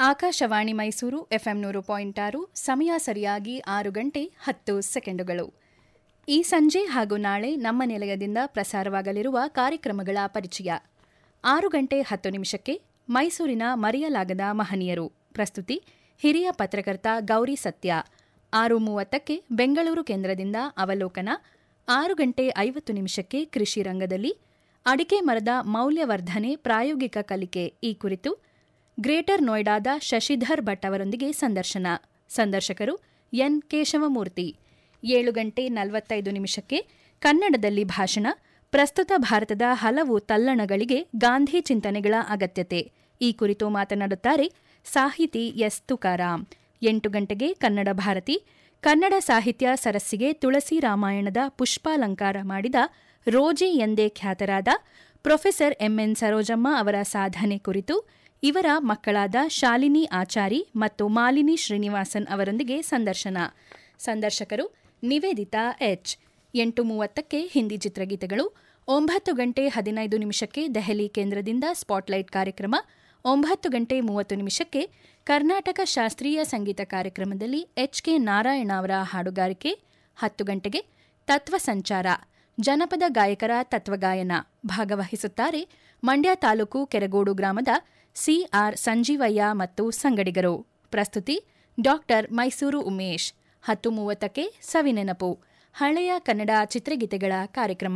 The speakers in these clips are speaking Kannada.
ಆಕಾಶವಾಣಿ ಮೈಸೂರು ಎಫ್ಎಂ ನೂರು ಪಾಯಿಂಟ್ ಆರು ಸಮಯ ಸರಿಯಾಗಿ ಆರು ಗಂಟೆ ಹತ್ತು ಸೆಕೆಂಡುಗಳು ಈ ಸಂಜೆ ಹಾಗೂ ನಾಳೆ ನಮ್ಮ ನಿಲಯದಿಂದ ಪ್ರಸಾರವಾಗಲಿರುವ ಕಾರ್ಯಕ್ರಮಗಳ ಪರಿಚಯ ಆರು ಗಂಟೆ ಹತ್ತು ನಿಮಿಷಕ್ಕೆ ಮೈಸೂರಿನ ಮರೆಯಲಾಗದ ಮಹನೀಯರು ಪ್ರಸ್ತುತಿ ಹಿರಿಯ ಪತ್ರಕರ್ತ ಗೌರಿ ಸತ್ಯ ಆರು ಮೂವತ್ತಕ್ಕೆ ಬೆಂಗಳೂರು ಕೇಂದ್ರದಿಂದ ಅವಲೋಕನ ಆರು ಗಂಟೆ ಐವತ್ತು ನಿಮಿಷಕ್ಕೆ ಕೃಷಿ ರಂಗದಲ್ಲಿ ಅಡಿಕೆ ಮರದ ಮೌಲ್ಯವರ್ಧನೆ ಪ್ರಾಯೋಗಿಕ ಕಲಿಕೆ ಈ ಕುರಿತು ಗ್ರೇಟರ್ ನೋಯ್ಡಾದ ಶಶಿಧರ್ ಭಟ್ ಅವರೊಂದಿಗೆ ಸಂದರ್ಶನ ಸಂದರ್ಶಕರು ಎನ್ ಕೇಶವಮೂರ್ತಿ ಏಳು ಗಂಟೆ ನಲವತ್ತೈದು ನಿಮಿಷಕ್ಕೆ ಕನ್ನಡದಲ್ಲಿ ಭಾಷಣ ಪ್ರಸ್ತುತ ಭಾರತದ ಹಲವು ತಲ್ಲಣಗಳಿಗೆ ಗಾಂಧಿ ಚಿಂತನೆಗಳ ಅಗತ್ಯತೆ ಈ ಕುರಿತು ಮಾತನಾಡುತ್ತಾರೆ ಸಾಹಿತಿ ಎಸ್ ತುಕಾರಾಂ ಎಂಟು ಗಂಟೆಗೆ ಕನ್ನಡ ಭಾರತಿ ಕನ್ನಡ ಸಾಹಿತ್ಯ ಸರಸ್ಸಿಗೆ ತುಳಸಿ ರಾಮಾಯಣದ ಪುಷ್ಪಾಲಂಕಾರ ಮಾಡಿದ ರೋಜಿ ಎಂದೇ ಖ್ಯಾತರಾದ ಪ್ರೊಫೆಸರ್ ಎಂಎನ್ ಸರೋಜಮ್ಮ ಅವರ ಸಾಧನೆ ಕುರಿತು ಇವರ ಮಕ್ಕಳಾದ ಶಾಲಿನಿ ಆಚಾರಿ ಮತ್ತು ಮಾಲಿನಿ ಶ್ರೀನಿವಾಸನ್ ಅವರೊಂದಿಗೆ ಸಂದರ್ಶನ ಸಂದರ್ಶಕರು ನಿವೇದಿತಾ ಎಚ್ ಎಂಟು ಮೂವತ್ತಕ್ಕೆ ಹಿಂದಿ ಚಿತ್ರಗೀತೆಗಳು ಒಂಬತ್ತು ಗಂಟೆ ಹದಿನೈದು ನಿಮಿಷಕ್ಕೆ ದೆಹಲಿ ಕೇಂದ್ರದಿಂದ ಸ್ಪಾಟ್ಲೈಟ್ ಕಾರ್ಯಕ್ರಮ ಒಂಬತ್ತು ಗಂಟೆ ಮೂವತ್ತು ನಿಮಿಷಕ್ಕೆ ಕರ್ನಾಟಕ ಶಾಸ್ತ್ರೀಯ ಸಂಗೀತ ಕಾರ್ಯಕ್ರಮದಲ್ಲಿ ಎಚ್ ಕೆ ನಾರಾಯಣ ಅವರ ಹಾಡುಗಾರಿಕೆ ಹತ್ತು ಗಂಟೆಗೆ ತತ್ವ ಸಂಚಾರ ಜನಪದ ಗಾಯಕರ ತತ್ವಗಾಯನ ಭಾಗವಹಿಸುತ್ತಾರೆ ಮಂಡ್ಯ ತಾಲೂಕು ಕೆರಗೋಡು ಗ್ರಾಮದ ಸಿಆರ್ ಸಂಜೀವಯ್ಯ ಮತ್ತು ಸಂಗಡಿಗರು ಪ್ರಸ್ತುತಿ ಡಾಕ್ಟರ್ ಮೈಸೂರು ಉಮೇಶ್ ಹತ್ತು ಮೂವತ್ತಕ್ಕೆ ಸವಿನೆನಪು ಹಳೆಯ ಕನ್ನಡ ಚಿತ್ರಗೀತೆಗಳ ಕಾರ್ಯಕ್ರಮ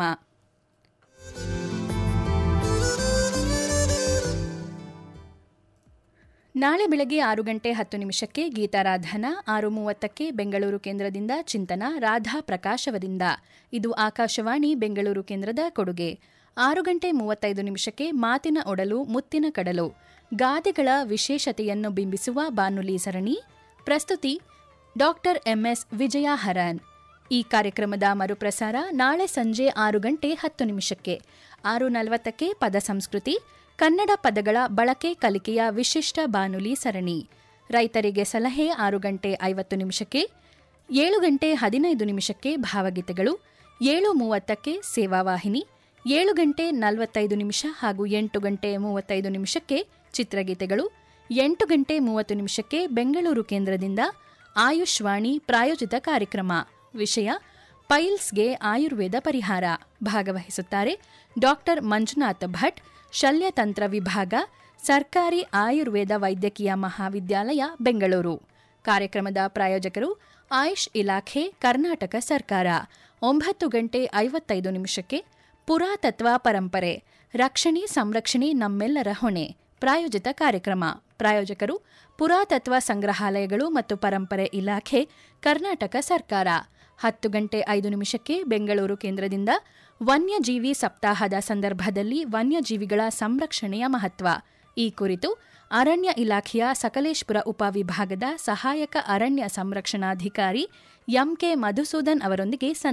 ನಾಳೆ ಬೆಳಗ್ಗೆ ಆರು ಗಂಟೆ ಹತ್ತು ನಿಮಿಷಕ್ಕೆ ಗೀತಾರಾಧನಾ ಆರು ಮೂವತ್ತಕ್ಕೆ ಬೆಂಗಳೂರು ಕೇಂದ್ರದಿಂದ ಚಿಂತನ ರಾಧಾ ಪ್ರಕಾಶ್ ಅವರಿಂದ ಇದು ಆಕಾಶವಾಣಿ ಬೆಂಗಳೂರು ಕೇಂದ್ರದ ಕೊಡುಗೆ ಆರು ಗಂಟೆ ಮೂವತ್ತೈದು ನಿಮಿಷಕ್ಕೆ ಮಾತಿನ ಒಡಲು ಮುತ್ತಿನ ಕಡಲು ಗಾದೆಗಳ ವಿಶೇಷತೆಯನ್ನು ಬಿಂಬಿಸುವ ಬಾನುಲಿ ಸರಣಿ ಪ್ರಸ್ತುತಿ ಡಾಕ್ಟರ್ ಎಂಎಸ್ ವಿಜಯ ಹರನ್ ಈ ಕಾರ್ಯಕ್ರಮದ ಮರುಪ್ರಸಾರ ನಾಳೆ ಸಂಜೆ ಆರು ಗಂಟೆ ಹತ್ತು ನಿಮಿಷಕ್ಕೆ ಆರು ನಲವತ್ತಕ್ಕೆ ಪದ ಸಂಸ್ಕೃತಿ ಕನ್ನಡ ಪದಗಳ ಬಳಕೆ ಕಲಿಕೆಯ ವಿಶಿಷ್ಟ ಬಾನುಲಿ ಸರಣಿ ರೈತರಿಗೆ ಸಲಹೆ ಆರು ಗಂಟೆ ಐವತ್ತು ನಿಮಿಷಕ್ಕೆ ಏಳು ಗಂಟೆ ಹದಿನೈದು ನಿಮಿಷಕ್ಕೆ ಭಾವಗೀತೆಗಳು ಏಳು ಮೂವತ್ತಕ್ಕೆ ಸೇವಾವಾಹಿನಿ ಏಳು ಗಂಟೆ ನಲವತ್ತೈದು ನಿಮಿಷ ಹಾಗೂ ಎಂಟು ಗಂಟೆ ಮೂವತ್ತೈದು ನಿಮಿಷಕ್ಕೆ ಚಿತ್ರಗೀತೆಗಳು ಎಂಟು ಗಂಟೆ ಮೂವತ್ತು ನಿಮಿಷಕ್ಕೆ ಬೆಂಗಳೂರು ಕೇಂದ್ರದಿಂದ ಆಯುಷ್ವಾಣಿ ಪ್ರಾಯೋಜಿತ ಕಾರ್ಯಕ್ರಮ ವಿಷಯ ಪೈಲ್ಸ್ಗೆ ಆಯುರ್ವೇದ ಪರಿಹಾರ ಭಾಗವಹಿಸುತ್ತಾರೆ ಡಾಕ್ಟರ್ ಮಂಜುನಾಥ್ ಭಟ್ ಶಲ್ಯತಂತ್ರ ವಿಭಾಗ ಸರ್ಕಾರಿ ಆಯುರ್ವೇದ ವೈದ್ಯಕೀಯ ಮಹಾವಿದ್ಯಾಲಯ ಬೆಂಗಳೂರು ಕಾರ್ಯಕ್ರಮದ ಪ್ರಾಯೋಜಕರು ಆಯುಷ್ ಇಲಾಖೆ ಕರ್ನಾಟಕ ಸರ್ಕಾರ ಒಂಬತ್ತು ಗಂಟೆ ಐವತ್ತೈದು ನಿಮಿಷಕ್ಕೆ ಪುರಾತತ್ವ ಪರಂಪರೆ ರಕ್ಷಣೆ ಸಂರಕ್ಷಣೆ ನಮ್ಮೆಲ್ಲರ ಹೊಣೆ ಪ್ರಾಯೋಜಿತ ಕಾರ್ಯಕ್ರಮ ಪ್ರಾಯೋಜಕರು ಪುರಾತತ್ವ ಸಂಗ್ರಹಾಲಯಗಳು ಮತ್ತು ಪರಂಪರೆ ಇಲಾಖೆ ಕರ್ನಾಟಕ ಸರ್ಕಾರ ಹತ್ತು ಗಂಟೆ ಐದು ನಿಮಿಷಕ್ಕೆ ಬೆಂಗಳೂರು ಕೇಂದ್ರದಿಂದ ವನ್ಯಜೀವಿ ಸಪ್ತಾಹದ ಸಂದರ್ಭದಲ್ಲಿ ವನ್ಯಜೀವಿಗಳ ಸಂರಕ್ಷಣೆಯ ಮಹತ್ವ ಈ ಕುರಿತು ಅರಣ್ಯ ಇಲಾಖೆಯ ಸಕಲೇಶ್ಪುರ ಉಪವಿಭಾಗದ ಸಹಾಯಕ ಅರಣ್ಯ ಸಂರಕ್ಷಣಾಧಿಕಾರಿ ಎಂಕೆ ಮಧುಸೂದನ್ ಅವರೊಂದಿಗೆ